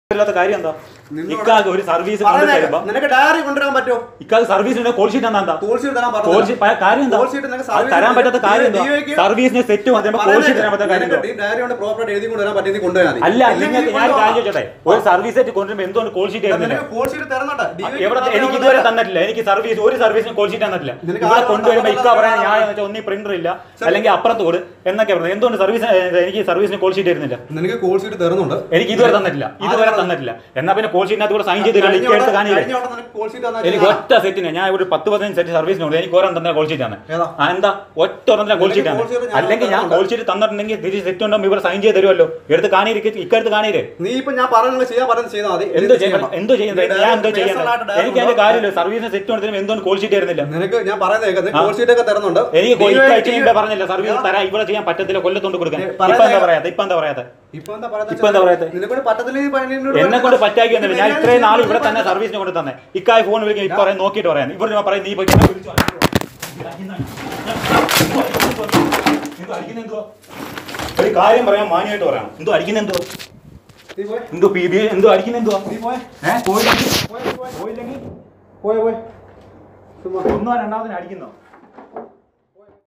ഇല്ലാത്ത കാര്യം എന്താ നിന്നോട് ഇക്കാക്ക് ഒരു സർവീസ് കൊണ്ടു പറയുന്നേക്ക്. തരുമ്പോ നിനക്ക് ഡയറി കൊണ്ടുവരാൻ പറ്റുമോ ഇക്കാക്ക് സർവീസിന്റെ കോൾ ഷീറ്റ് എന്താ കോൾ ഷീറ്റ് തരാൻ കോൾ പറഞ്ഞില്ല. ഷീറ്റ് പ- കാര്യം എന്താ കോൾ ഷീറ്റ് നിനക്ക് അത് സർവീസ് തരാൻ പറ്റാത്ത കാര്യം എന്താ DOയ്ക്ക് സർവീസിന് സെറ്റ് വന്നപ്പോ കോൾ ഷീറ്റ് തരാൻ പറ്റാത്ത കാര്യം എന്താ നിനക്ക് ഡയറി കൊണ്ട് പ്രോപ്പറായിട്ട് എഴുതി കൊണ്ടുവരാൻ പറ്റുന്ന കൊണ്ടുവരാൻ മതി. അല്ല ഇല്ലെങ്കിൽ നിങ്ങൾക്ക് ഞാൻ കൊണ്ടുവാ. കാര്യം ചോദിച്ചോട്ടെ ഒരു സർവീസ് സെറ്റ് കൊണ്ടുവരുമ്പോ എന്തുകൊണ്ട് കോൾ ഷീറ്റ് തരുന്നില്ല നിനക്ക് കോൾ ഷീറ്റ് തരുന്നുണ്ട് DOയ്ക്ക് എവിടെ മാത്രമേ എനിക്ക് ഇതുവരെ തന്നിട്ടില്ല എനിക്ക് സർവീസ് ഒരു സർവീസിന് കോൾ ഷീറ്റ് തന്നിട്ടില്ല നിനക്ക് ഇവിടെ ആരും കൊണ്ടുവരുമ്പോ ഇക്ക തന്നിട്ടില്ല. പറയാൻ ഞാൻ എന്ന് വെച്ചാൽ ഒന്നീ പ്രിന്റർ ഇല്ല അല്ലെങ്കിൽ അപ്പുറത്ത് കൊടു എന്നൊക്കെ പറയുന്നത് എന്തുകൊണ്ട് സർവീസ് എനിക്ക് സർവീസിന് കോൾ ഷീറ്റ് തരുന്നില്ല നിനക്ക് കോൾ ഷീറ്റ് തരുന്നുണ്ട് എനിക്ക് ഇതുവരെ തന്നിട്ടില്ല ഇതുവരെ തന്നിട്ടില്ല എന്നാ പിന്നെ കോൾ ഷീറ്റിനകത്ത് കൂടെ സൈൻ ചെയ്ത് തരില്ല കഴിഞ്ഞ ഇക്ക എടുത്ത് വട്ടം- കാണിയില്ലേ കഴിഞ്ഞ വട്ടം നിനക്ക് കോൾ ഷീറ്റ് തന്നാ എനിക്ക് ചെയ്തതാ. ഒറ്റ സെറ്റിന് ഞാൻ ഒരു പത്ത് പതിനഞ്ച് സെറ്റ് സർവീസിനുണ്ട് എനിക്ക് ഓരോ തന്നെ കോൾ ഷീറ്റ് ആണ് ഏതാ? ആ എന്താ ഒറ്റ ഒരെണ്ണം കോൾ ഷീറ്റ് ആണ് call sheet ഞാൻ അല്ലെങ്കിൽ ഞാൻ തന്നിട്ടുണ്ട്. കോൾ ഷീറ്റ് തന്നിട്ടുണ്ടെങ്കിൽ തിരിച്ച് സെറ്റ് ഉണ്ടോ ഇവർ സൈൻ ചെയ്ത് തരുമല്ലോ എടുത്ത് കാണിയിരിക്കും ഇക്കടുത്ത് കാണിയില്ലേ നീ ഇപ്പൊ ഞാൻ പറയുന്നത് ചെയ്യാൻ പറയുന്നത് ചെയ്താൽ മതി എന്തോ ഇത് ചെയ്യണം എന്തോ ചെയ്യുന്നത് നീ ഞാൻ എന്തോ personal ചെയ്യുന്നത് ആയിട്ട് diary എനിക്ക് അതിന്റെ കൊണ്ടുവാ. കാര്യമില്ല സർവീസിന് സെറ്റ് കൊണ്ടിരുമ്പോൾ എന്തുകൊണ്ട് കോൾ ഷീറ്റ് തരുന്നില്ല നിനക്ക് ഞാൻ പറയുന്നത് കേൾക്കാം. ആ. കോൾ ഷീറ്റ് ഒക്കെ തരുന്നുണ്ട് എനിക്ക് DOയ്ക്ക് ഇക്കാഴ്ച മുമ്പേ പറഞ്ഞില്ല സർവീസ് തരാം ഇവിടെ ചെയ്യാൻ പറ്റത്തില്ല കൊല്ലത്തോണ്ട് കൊടുക്കാൻ ഏ, ഇപ്പൊ എന്താ പറയുന്നത് പറയാത്ത ഇപ്പൊ എന്താ പറയാത്ത ഇപ്പൊ എന്താ പറയുന്നത് ഇപ്പൊ എന്താ പറയുന്നത്? നിന്നെ കൊണ്ട് പറ്റത്തില്ലെങ്കിൽ പ- നിന്നോട് എന്നെ കൊണ്ട് പറഞ്ഞില്ല. പറ്റാക്കി ഒന്നുമില്ല ഞാൻ ഇത് ഇത്രയും നാൾ ഞാൻ ഇവിടെ തന്നെ പറഞ്ഞില്ല. സർവീസിന് കൊണ്ട് തന്നെ ഇക്കായ ഫോൺ വിളിക്കും ഇപ്പൊ പറയാൻ നോക്കിയിട്ട് പറയാൻ ഇവർ ഞാൻ പറയും നീ പോയി എന്നെ വിളിച്ചു അടിക്കുവോ? ഇത് അടിക്കുന്ന- എന്തോ അടിക്കുന്ന എന്തുവാ? ഒരു കാര്യം പറയാൻ മാന്യമായിട്ട് പറയാം എന്തോ അടിക്കുന്ന എന്തോ നീ പോയെ. എന്തോ പി ബി എന്തോ അടിക്കുന്ന എന്തുവാ നീ പോയെ. ഏഹ് പോയില്ലെങ്കിൽ പോയെ, പോയെ. പോയില്ലെങ്കിൽ പോയെ, പോയെ. ചുമ്മാ. ഒന്നോ രണ്ടാമതിന് അടിക്കുന്നോ